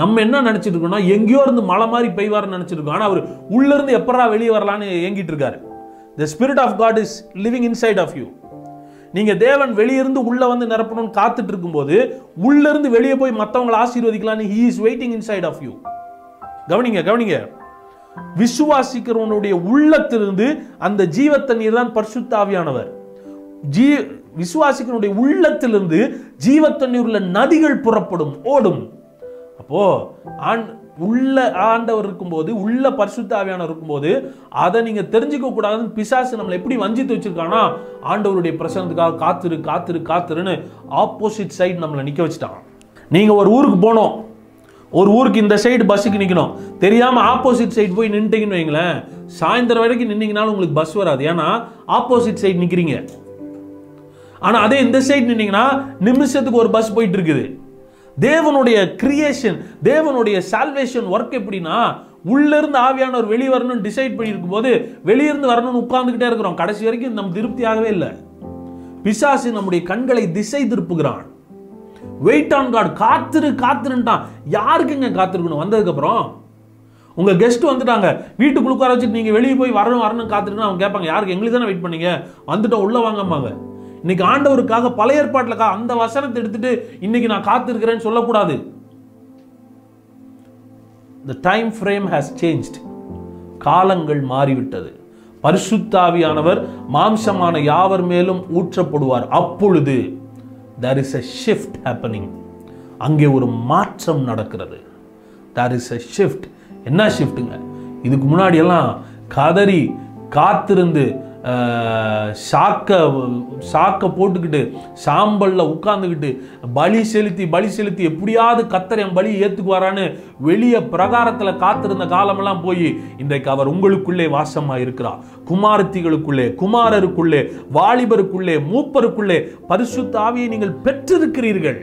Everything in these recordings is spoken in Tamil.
நம்ம என்ன நினைச்சிட்டு இருக்கோம்னா எங்கேயோ இருந்து மலை மாதிரி பெய்வார்னு நினைச்சிட்டு இருக்கோம் ஆனா அவர் உள்ள இருந்து எப்படா வெளியே வரலான்னு ஏங்கிட்டு இருக்காரு the spirit of God is living inside of you நீங்க தேவன் வெளியிருந்து உள்ள வந்து நிரப்பணும்னு காத்துட்டு இருக்கும்போது உள்ள இருந்து வெளியே போய் மற்றவங்களை ஆசீர்வதிக்கலாம்னு he is waiting inside of you கவனிங்க கவனிங்க விசுவாசிக்கிறவனுடைய உள்ளத்திலிருந்து அந்த ஜீவ தண்ணீர் தான் பரிசுத்தாவியானவர் ஜீ விசுவாசிக்கிறவனுடைய உள்ளத்திலிருந்து ஜீவ தண்ணீர் உள்ள நதிகள் புறப்படும் ஓடும் அப்போ ஆண் உள்ள ஆண்டவர் இருக்கும்போது உள்ள பரிசுத்த ஆவியானவர் இருக்கும்போது அதை நீங்க தெரிஞ்சுக்க கூடாதுன்னு பிசாசு நம்மளை எப்படி வஞ்சித்து வச்சிருக்கானா ஆண்டவருடைய பிரசனத்துக்காக காத்துரு காத்துரு காத்துருன்னு ஆப்போசிட் சைடு நம்மளை நிக்க வச்சுட்டான் நீங்க ஒரு ஊருக்கு போனோம் ஒரு ஊருக்கு இந்த சைடு பஸ்ஸுக்கு நிக்கணும் தெரியாம ஆப்போசிட் சைடு போய் நின்றுட்டீங்கன்னு வைங்களேன் சாயந்தரம் வரைக்கும் நின்னீங்கனாலும் உங்களுக்கு பஸ் வராது ஏன்னா ஆப்போசிட் சைடு நிக்கிறீங்க ஆனா அதே இந்த சைடு நின்னீங்கன்னா நிமிஷத்துக்கு ஒரு பஸ் போயிட்டு இருக்குது தேவனுடைய கிரியேஷன் தேவனுடைய சால்வேஷன் ஒர்க் எப்படின்னா உள்ள இருந்து ஆவியானவர் வெளியே வரணும்னு டிசைட் பண்ணியிருக்கும் போது வெளியிருந்து வரணும்னு உட்கார்ந்துகிட்டே இருக்கிறோம் கடைசி வரைக்கும் நம்ம திருப்தியாகவே இல்லை பிசாசு நம்முடைய கண்களை திசை திருப்புகிறான் வெயிட் ஆன் காட் காத்துரு காத்துருன்ட்டான் யாருக்குங்க காத்திருக்கணும் வந்ததுக்கு அப்புறம் உங்க கெஸ்ட் வந்துட்டாங்க வீட்டுக்குள்ள உட்கார வச்சுட்டு நீங்க வெளியே போய் வரணும் வரணும் காத்துருன்னு அவங்க கேட்பாங்க யாருக்கு எங்களுக்கு தானே வெயிட் பண்ணீங்க வந்துட்டோம் உள்ள வாங்கம்பாங்க இன்னைக்கு ஆண்டவருக்காக பழைய ஏற்பாட்டில் கா- அந்த வசனத்தை எடுத்துட்டு இன்னைக்கு நான் காத்திருக்கிறேன்னு சொல்லக்கூடாது the time frame has changed காலங்கள் மாறிவிட்டது பரிசுத்தாவியானவர் மாம்சமான யாவர் மேலும் ஊற்றப்படுவார் அப்பொழுது there is a shift happening அங்கே ஒரு மாற்றம் நடக்கிறது there is a shift என்ன ஷிஃப்ட்டுங்க இதுக்கு முன்னாடி எல்லாம் கதறி காத்திருந்து அஹ், சாக்க சாக்க போட்டுக்கிட்டு சாம்பல்ல உட்கார்ந்துக்கிட்டு பலி செலுத்தி பலி செலுத்தி எப்படியாவது கத்தர் என் பலி ஏத்துக்குவாரான்னு வெளிய பிரகாரத்துல காத்திருந்த காலமெல்லாம் போய் இன்றைக்கு அவர் உங்களுக்குள்ளே வாசமா இருக்கிறார் குமாரத்திகளுக்குள்ளே குமாரருக்குள்ளே வாலிபருக்குள்ளே மூப்பருக்குள்ளே பரிசுத்த ஆவியை நீங்கள் பெற்றிருக்கிறீர்கள்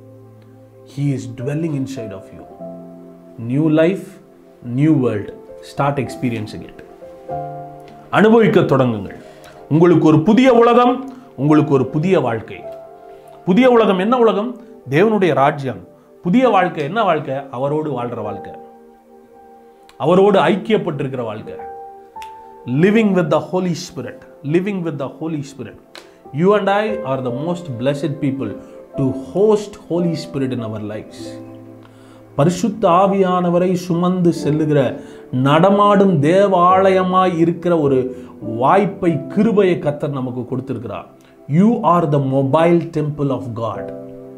He is dwelling inside of you. New life, new world. Start experiencing it. அனுபவிக்க தொடங்குங்கள் உங்களுக்கு ஒரு புதிய உலகம் உங்களுக்கு ஒரு புதிய வாழ்க்கை புதிய உலகம் என்ன உலகம் தேவனுடைய ராஜ்யம் புதிய வாழ்க்கை என்ன வாழ்க்கை அவரோடு வாழ்ற வாழ்க்கை அவரோடு ஐக்கியப்பட்டிருக்கிற வாழ்க்கை living with the holy spirit living with the holy spirit you and i are the most blessed people to host holy spirit in our lives பரிசுத்த ஆவியானவரை சுமந்து செல்லுகிற நடமாடும் தேவாலயமாய் இருக்கிற ஒரு வாய்ப்பை கிருபையை கத்தர் நமக்கு கொடுத்திருக்கிறார் you are the mobile temple of God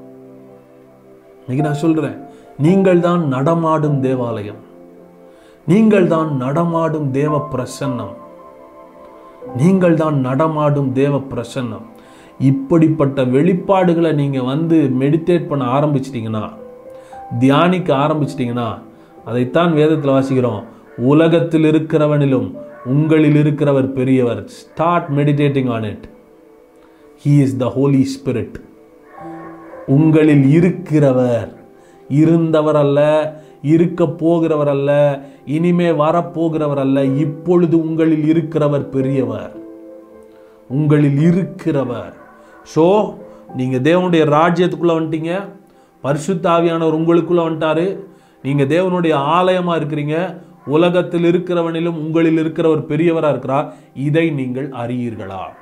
இன்னைக்கு நான் சொல்றேன் நீங்கள் தான் நடமாடும் தேவாலயம் நீங்கள் தான் நடமாடும் தேவ பிரசன்னம் நீங்கள் தான் நடமாடும் தேவ பிரசன்னம் இப்படிப்பட்ட வெளிப்பாடுகளை நீங்க வந்து மெடிடேட் பண்ண ஆரம்பிச்சிட்டீங்கன்னா தியானிக்க ஆரம்பிச்சிட்டீங்கன்னா அதைத்தான் வேதத்தில் வாசிக்கிறோம் உலகத்தில் இருக்கிறவனிலும் உங்களில் இருக்கிறவர் பெரியவர் start meditating on it he is the holy spirit உங்களில் இருக்கிறவர் இருந்தவர் அல்ல இருக்க போகிறவர் அல்ல இனிமே வரப்போகிறவர் அல்ல இப்பொழுது உங்களில் இருக்கிறவர் பெரியவர் உங்களில் இருக்கிறவர் ஸோ நீங்க தேவனுடைய ராஜ்யத்துக்குள்ள வந்துட்டீங்க பரிசுத்த ஆவியானவர் உங்களுக்குள்ள வந்துட்டாரு நீங்க தேவனுடைய ஆலயமா இருக்கிறீங்க உலகத்தில் இருக்கிறவனிலும் உங்களில் இருக்கிறவர் பெரியவரா இருக்கிறார் இதை நீங்கள் அறியீர்களா